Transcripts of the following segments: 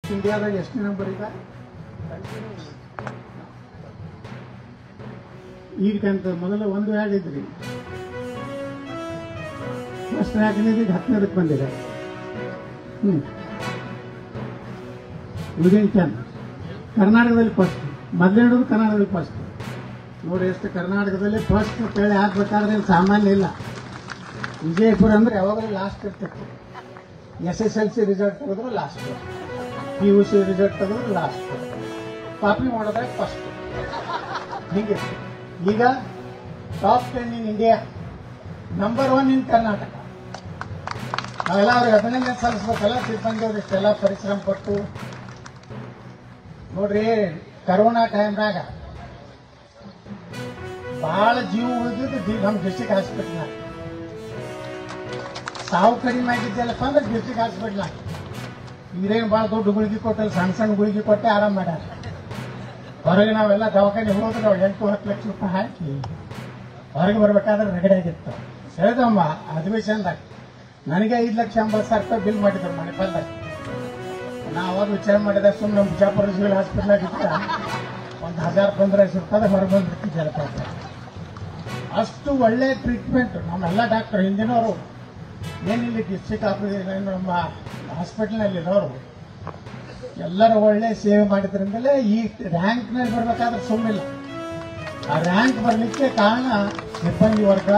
ಇಂಡಿಯಾದಾಗ ಎಷ್ಟನೇ ನಂಬರ್ ಈಗ ಈಗಂತ ಮೊದಲು ಒಂದು ಎರಡು ಇದ್ರಿ ಫಸ್ಟ್ ರ್ಯಾಂಕ್ನಿಂದ ಈಗ ಹತ್ತನೇದಕ್ಕೆ ಬಂದಿದೆ ಹ್ಞೂ ವಿದಿನ್ ಟೆನ್ ಕರ್ನಾಟಕದಲ್ಲಿ ಫಸ್ಟ್ ಮೊದಲೇನದು ಕರ್ನಾಟಕದಲ್ಲಿ ಫಸ್ಟ್ ನೋಡಿ ಎಷ್ಟು ಕರ್ನಾಟಕದಲ್ಲಿ ಫಸ್ಟ್ ಕೇಳಿ ಹಾಕ್ಬೇಕಾದ್ರೆ ಏನು ಸಾಮಾನ್ಯ ಇಲ್ಲ ವಿಜಯಪುರ ಅಂದ್ರೆ ಯಾವಾಗಲೂ ಲಾಸ್ಟ್ ಇರ್ತಿತ್ತು S S L C result ತೆಗೆದ್ರೆ last P U C result ತೆಗೆದ್ರೆ ಲಾಸ್ಟ್ ಕಾಪಿ ಮಾಡಿದ್ರೆ ಫಸ್ಟ್ ಹೀಗೆ ಈಗ top ten in India number one in Karnataka ನಾವೆಲ್ಲ ಅವ್ರಿಗೆ ಅಭಿನಂದನೆ ಸಲ್ಲಿಸ್ಬೇಕಲ್ಲ ಸಿಬ್ಬಂದಿ ಅವ್ರು ಇಷ್ಟೆಲ್ಲ ಪರಿಶ್ರಮ ಪಟ್ಟು ನೋಡ್ರಿ ಕರೋನಾ ಟೈಮ್ನಾಗ ಬಹಳ ಜೀವ ಉಳಿದಿದ್ದು ನಮ್ಮ ಡಿಸ್ಟಿಕ್ ಹಾಸ್ಪಿಟಲ್ನಾಗ ಸಾವು ಕಡಿಮೆ ಆಗಿದ್ದೆಲ್ಲಪ್ಪ ಅಂದ್ರೆ ಡಿಸ್ಟಿಕ್ ಹಾಸ್ಪಿಟ್ಲ್ ಇವ್ರೇನು ಭಾಳ ದೊಡ್ಡ ಗುಳಿಗೆ ಕೊಟ್ಟಲ್ಲ ಸಣ್ಣ ಸಣ್ಣ ಗುಳಿಗೆ ಕೊಟ್ಟೆ ಆರಾಮ್ ಮಾಡ್ಯಾರ ಹೊರಗೆ ನಾವೆಲ್ಲ ದವಾಖಾನೆ ಹೋದ್ರೆ ನಾವು ಎಂಟು ಹತ್ತು ಲಕ್ಷ ರೂಪಾಯಿ ಹಾಕಿ ಹೊರಗೆ ಬರ್ಬೇಕಾದ್ರೆ ರಗಡೆ ಆಗಿತ್ತು ಹೇಳ್ದಮ್ಮ ಅಧಿವೇಶನದಾಗ ನನಗೆ ಐದು ಲಕ್ಷ ಎಂಬತ್ತು ಸಾವಿರ ರೂಪಾಯಿ ಬಿಲ್ ಮಾಡಿದ್ರು ಮಣಿಪಾಲ್ದಾಗ ನಾ ಅವಾಗ ವಿಚಾರ ಮಾಡಿದೆ ಸುಮ್ಮನೆ ನಮ್ಮ ಬಿಜಾಪುರ ಸಿವಿಲ್ ಹಾಸ್ಪಿಟ್ಲಾಗ ಇದ್ರೆ ಒಂದು ಹಜಾರ್ ಪಂದ್ರೈದು ರೂಪಾಯಿ ಹೊರಗೆ ಬಂದ್ಬಿಟ್ಟಿದ್ದಾರೆ ಅಷ್ಟು ಒಳ್ಳೆ ಟ್ರೀಟ್ಮೆಂಟ್ ನಮ್ಮೆಲ್ಲ ಡಾಕ್ಟರ್ ಹಿಂದಿನವರು ಏನಿಲ್ಲ ಡಿಸ್ಟ್ರಿಕ್ಟ್ ಆಫೀಸ್ ನಮ್ಮ ಹಾಸ್ಪಿಟಲ್ನಲ್ಲಿರೋರು ಎಲ್ಲರೂ ಒಳ್ಳೆ ಸೇವೆ ಮಾಡಿದ್ರಿಂದಲೇ ಈ ರ್ಯಾಂಕ್ನಲ್ಲಿ ಬರ್ಬೇಕಾದ್ರೆ ಸುಮ್ಮನಿಲ್ಲ ಆ ರ್ಯಾಂಕ್ ಬರಲಿಕ್ಕೆ ಕಾರಣ ಸಿಬ್ಬಂದಿ ವರ್ಗ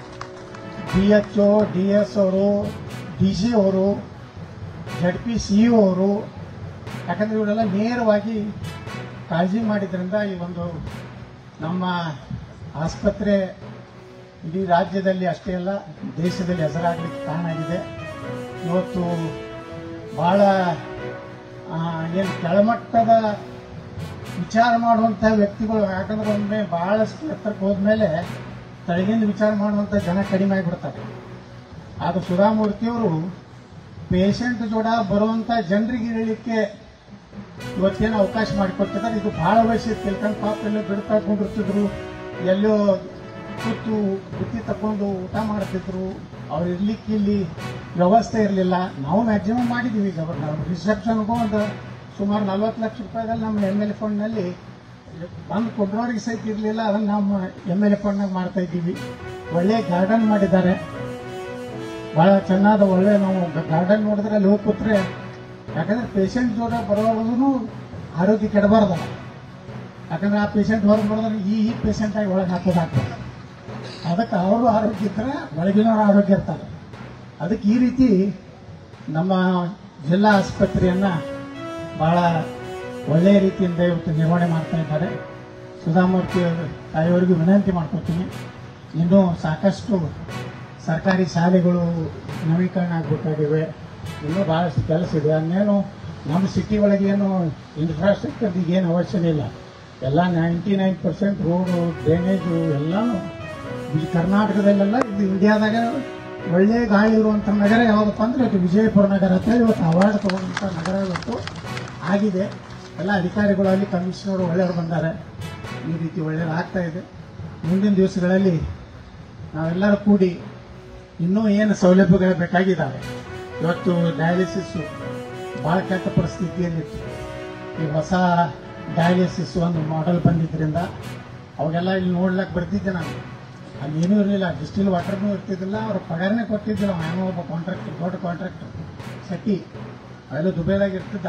D H O D S ಅವರು ಡಿ ಸಿ ಅವರು ಜಡ್ ಪಿ ಸಿ ಅವರು ಯಾಕಂದ್ರೆ ಇವರೆಲ್ಲ ನೇರವಾಗಿ ಕಾಳಜಿ ಮಾಡಿದ್ರಿಂದ ಈ ಒಂದು ನಮ್ಮ ಆಸ್ಪತ್ರೆ ಇಡೀ ರಾಜ್ಯದಲ್ಲಿ ಅಷ್ಟೇ ಅಲ್ಲ ದೇಶದಲ್ಲಿ ಹೆಸರಾಗಲಿಕ್ಕೆ ಕಾರಣ ಆಗಿದೆ ಇವತ್ತು ಭಾಳ ಏನು ಕೆಳಮಟ್ಟದ ವಿಚಾರ ಮಾಡುವಂಥ ವ್ಯಕ್ತಿಗಳು ಯಾಕಂದ್ರೆ ಒಮ್ಮೆ ಭಾಳಷ್ಟು ಎತ್ತರಕ್ಕೆ ಹೋದ್ಮೇಲೆ ತಳಗಿಂದ ವಿಚಾರ ಮಾಡುವಂಥ ಜನ ಕಡಿಮೆ ಆಗಿಬಿಡ್ತಾರೆ ಆಗ ಸುಧಾಮೂರ್ತಿಯವರು ಪೇಷಂಟ್ ಜೋಡ ಬರುವಂಥ ಜನರಿಗೆ ಇರಲಿಕ್ಕೆ ಇವತ್ತೇನು ಅವಕಾಶ ಮಾಡಿಕೊಟ್ಟಿದ್ದಾರೆ ಇದು ಬಹಳ ವಯಸ್ಸು ತಿಳ್ಕೊಂಡು ಪಾಪ ಎಲ್ಲೋ ಬಿಡ್ತಾ ಕೊಂಡಿರ್ತಿದ್ರು ಎಲ್ಲೋ ಕೂತು ಬುತ್ತಿ ತಕೊಂಡು ಊಟ ಮಾಡ್ತಿದ್ರು ಅವ್ರು ಇರ್ಲಿಕ್ಕೆ ಇಲ್ಲಿ ವ್ಯವಸ್ಥೆ ಇರಲಿಲ್ಲ ನಾವು ಮ್ಯಾಕ್ಸಿಮಮ್ ಮಾಡಿದ್ದೀವಿ ಈಗ ರಿಸೆಪ್ಷನ್ಗೂ ಒಂದು ಸುಮಾರು ನಲ್ವತ್ತು ಲಕ್ಷ ರೂಪಾಯಿದಲ್ಲಿ ನಮ್ಮ ಎಮ್ ಎಲ್ ಎ ಫಂಡ್ನಲ್ಲಿ ಬಂದು ಕೊಟ್ಟರೋರಿಗೆ ಸಹಿತ ಇರಲಿಲ್ಲ ಅದನ್ನು ನಮ್ಮ ಎಮ್ ಎಲ್ ಎ ಫಂಡ್ನಾಗ ಮಾಡ್ತಾ ಇದ್ದೀವಿ ಒಳ್ಳೆ ಗಾರ್ಡನ್ ಮಾಡಿದ್ದಾರೆ ಬಹಳ ಚೆನ್ನಾದ ಒಳ್ಳೆ ನಾವು ಗಾರ್ಡನ್ ನೋಡಿದ್ರೆ ಅಲ್ಲಿ ಹೋಗಿ ಕೂತ್ರೆ ಯಾಕಂದ್ರೆ ಪೇಷಂಟ್ ಜೋಡ ಬರೋದು ಆರೋಗ್ಯ ಕೆಡಬಾರ್ದಲ್ಲ ಯಾಕಂದ್ರೆ ಆ ಪೇಷಂಟ್ ಹೊರಗೆ ಬರೋದ್ರೆ ಈ ಈ ಪೇಷಂಟ್ ಆಗಿ ಒಳಗೆ ಹಾಕೋದು ಹಾಕ್ತಾರೆ ಅದಕ್ಕೆ ಅವರು ಆರೋಗ್ಯ ಇದ್ದರೆ ಒಳಗಿನವ್ರ ಆರೋಗ್ಯ ಇರ್ತಾರೆ ಅದಕ್ಕೆ ಈ ರೀತಿ ನಮ್ಮ ಜಿಲ್ಲಾ ಆಸ್ಪತ್ರೆಯನ್ನ ಬಹಳ ಒಳ್ಳೆಯ ರೀತಿಯಿಂದ ಇವತ್ತು ನಿರ್ವಹಣೆ ಮಾಡ್ತಾ ಇದ್ದಾರೆ ಸುಧಾಮೂರ್ತಿ ಅವರು ತಾಯಿಯವರಿಗೂ ವಿನಂತಿ ಮಾಡ್ಕೊತೀನಿ ಇನ್ನೂ ಸಾಕಷ್ಟು ಸರ್ಕಾರಿ ಶಾಲೆಗಳು ನವೀಕರಣ ಆಗಬೇಕಾಗಿವೆ ಇನ್ನೂ ಭಾಳಷ್ಟು ಕೆಲಸ ಇದೆ ಅನ್ನೇನು ನಮ್ಮ ಸಿಟಿ ಒಳಗೆ ಏನು ಇನ್ಫ್ರಾಸ್ಟ್ರಕ್ಚರ್ ಏನು ಅವಶ್ಯಕ ಇಲ್ಲ ಎಲ್ಲ ninety nine percent road drainage ಎಲ್ಲನೂ ಈ ಕರ್ನಾಟಕದಲ್ಲೆಲ್ಲ ಇದು ಇಂಡಿಯಾದಾಗ ಒಳ್ಳೆ ಗಾಳಿ ಇರುವಂಥ ನಗರ ಯಾವುದಪ್ಪ ಅಂದ್ರೆ ಇದು ವಿಜಯಪುರ ನಗರ ಅಂತ ಹೇಳಿ ಇವತ್ತು ಅವಾರ್ಡ್ ತಗೊಂಡಂಥ ನಗರ ಇವತ್ತು ಆಗಿದೆ ಎಲ್ಲ ಅಧಿಕಾರಿಗಳು ಅಲ್ಲಿ ಕಮಿಷನರು ಒಳ್ಳೆಯವರು ಬಂದ್ದಾರೆ ಈ ರೀತಿ ಒಳ್ಳೆಯದಾಗ್ತಾ ಇದೆ ಮುಂದಿನ ದಿವಸಗಳಲ್ಲಿ ನಾವೆಲ್ಲರೂ ಕೂಡಿ ಇನ್ನೂ ಏನು ಸೌಲಭ್ಯಗಳು ಬೇಕಾಗಿದ್ದಾವೆ ಇವತ್ತು ಡಯಾಲಿಸಿಸ್ಸು ಭಾಳ ಕೆಟ್ಟ ಪರಿಸ್ಥಿತಿಯಲ್ಲಿತ್ತು ಈ ಹೊಸ ಡಯಾಲಿಸಿಸ್ ಒಂದು ಮಾಡೆಲ್ ಬಂದಿದ್ದರಿಂದ ಅವಾಗೆಲ್ಲ ಇಲ್ಲಿ ನೋಡ್ಲಿಕ್ಕೆ ಬರ್ತಿದ್ದೆ ನಾನು ಅಲ್ಲಿ ಏನೂ ಇರಲಿಲ್ಲ ಡಿಸ್ಟಿಲ್ ವಾಟರ್ನೂ ಇರ್ತಿದ್ದಿಲ್ಲ ಅವ್ರ ಪಗಾರನೇ ಕೊಟ್ಟಿದ್ದಿಲ್ಲ ಅವನು ಒಬ್ಬ ಕಾಂಟ್ರಾಕ್ಟರ್ ದೊಡ್ಡ ಕಾಂಟ್ರಾಕ್ಟರ್ ಶೆಟ್ಟಿ ಅವೆಲ್ಲ ದುಬೈದಾಗ ಇರ್ತಿದ್ದ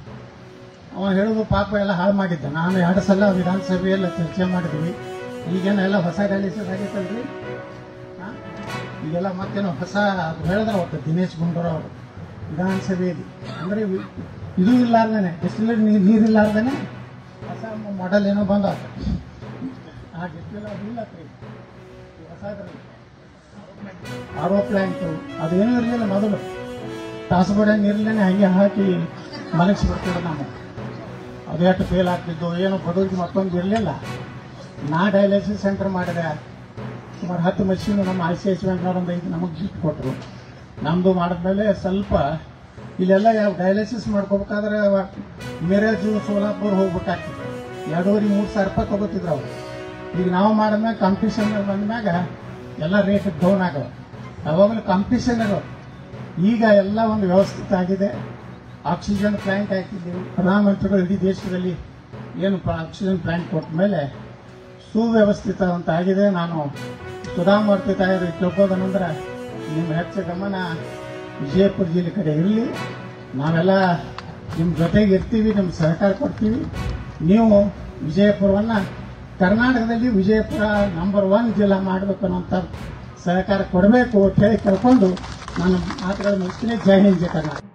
ಅವ ಹೇಳೋದು ಪಾಪ ಎಲ್ಲ ಹಾಳು ಮಾಡಿದ್ದ ನಾನು ಎರಡು ಸಲ ವಿಧಾನಸಭೆಯಲ್ಲಿ ಚರ್ಚೆ ಮಾಡಿದ್ವಿ ಈಗೇನು ಎಲ್ಲ ಹೊಸ ಡಯಾಲಿಸಿಸ್ ಆಗೈತಲ್ರಿ ಹಾ? ಈಗೆಲ್ಲ ಮತ್ತೇನೋ ಹೊಸ ಅದು ಹೇಳಿದ್ರೆ ಅವತ್ತು ದಿನೇಶ್ ಗುಂಡೂರಾವ್ ಅವರು ವಿಧಾನಸಭೆಯಲ್ಲಿ ಅಂದರೆ ಇವ್- ಇದು ಇಲ್ಲಾರ್ದೇನೆ ಡಿಸ್ಟಿಲರ್ ನೀರು ನೀರಿಲ್ಲಾರ್ದೇನೆ ಹೊಸ ಮಾಡೆಲ್ ಏನೋ ಬಂದ ಆ ಡಿಸ್ಟಿಲ್ ಅದು ಇಲ್ಲ ರೀ ಹೊಸದ್ರಲ್ಲಿ ಆರೋ ಪ್ಲ್ಯಾಂಟು ಅದೇನೂ ಇರಲಿಲ್ಲ ಮೊದಲು ತಾಸುಬಡ ನೀರಲ್ಲೇ ಹಂಗೆ ಹಾಕಿ ಮಲಗಿಸ್ಬಿಡ್ತಿದ್ರು ನಾವು ಅದು ಎಷ್ಟು ಫೇಲ್ ಆಗ್ತಿದ್ದು ಏನು ಬಡವರಿಗೆ ಮತ್ತೊಂದು ಇರಲಿಲ್ಲ ನಾ ಡಯಾಲಿಸಿಸ್ ಸೆಂಟರ್ ಮಾಡಿದೆ ಸುಮಾರು ಹತ್ತು ಮಷೀನು ನಮ್ಮ ಐ ಸಿ ಐ ಸಿ ಬ್ಯಾಂಕ್ನವ್ರು ಒಂದು ಐದು ನಮಗೆ ಗಿಫ್ಟ್ ಕೊಟ್ಟರು ನಮ್ಮದು ಮಾಡಿದ್ಮೇಲೆ ಸ್ವಲ್ಪ ಇಲ್ಲೆಲ್ಲ ಯಾವ ಡಯಾಲಿಸಿಸ್ ಮಾಡ್ಕೋಬೇಕಾದ್ರೆ ಮಿರೇಜು ಸೋಲಾಪುರ ಹೋಗ್ಬೇಕಾಗ್ತಿತ್ತು ಎರಡೂವರೆ ಮೂರು ಸಾವಿರ ರೂಪಾಯಿ ತಗೋತಿದ್ರು ಅವರು ಈಗ ನಾವು ಮಾಡಿದ್ಮ್ಯಾಗ ಕಾಂಪಿಟೇಷನ್ ಬಂದ್ಮ್ಯಾಗ ಎಲ್ಲ ರೇಟ್ ಡೌನ್ ಆಗವ ಯಾವಾಗಲೂ ಕಾಂಪಿಟೇಷನ್ ಇರೋ ಈಗ ಎಲ್ಲ ಒಂದು ವ್ಯವಸ್ಥಿತ ಆಗಿದೆ ಆಕ್ಸಿಜನ್ ಪ್ಲಾಂಟ್ ಹಾಕಿದ್ದೀವಿ ಪ್ರಧಾನಮಂತ್ರಿಗಳು ಇಡೀ ದೇಶದಲ್ಲಿ ಏನು ಪ- ಆಕ್ಸಿಜನ್ ಪ್ಲಾಂಟ್ ಕೊಟ್ಟ ಮೇಲೆ ಸುವ್ಯವಸ್ಥಿತ ಅಂತ ಆಗಿದೆ ನಾನು ಸುಧಾಮೂರ್ತಿ ತಾಯರು ತಿಳ್ಕೋದನಂದ್ರೆ ನಿಮ್ಮ ಹೆಚ್ಚು ಗಮನ ವಿಜಯಪುರ ಜಿಲ್ಲೆ ಕಡೆ ಇರಲಿ ನಾವೆಲ್ಲ ನಿಮ್ಮ ಜೊತೆಗೆ ಇರ್ತೀವಿ ನಿಮ್ಮ ಸಹಕಾರ ಕೊಡ್ತೀವಿ ನೀವು ವಿಜಯಪುರವನ್ನ ಕರ್ನಾಟಕದಲ್ಲಿ ವಿಜಯಪುರ ನಂಬರ್ ಒನ್ ಜಿಲ್ಲಾ ಮಾಡಬೇಕು ಅನ್ನೋಂಥ ಸಹಕಾರ ಕೊಡಬೇಕು ಅಂತ ಹೇಳಿ ಕೇಳ್ಕೊಂಡು ನಾನು ಮಾತುಗಳು ಮುಗಿಸ್ತೀನಿ ಜೈ ಹಿಂದ್ ಜೈ ಕರ್ನಾಟಕ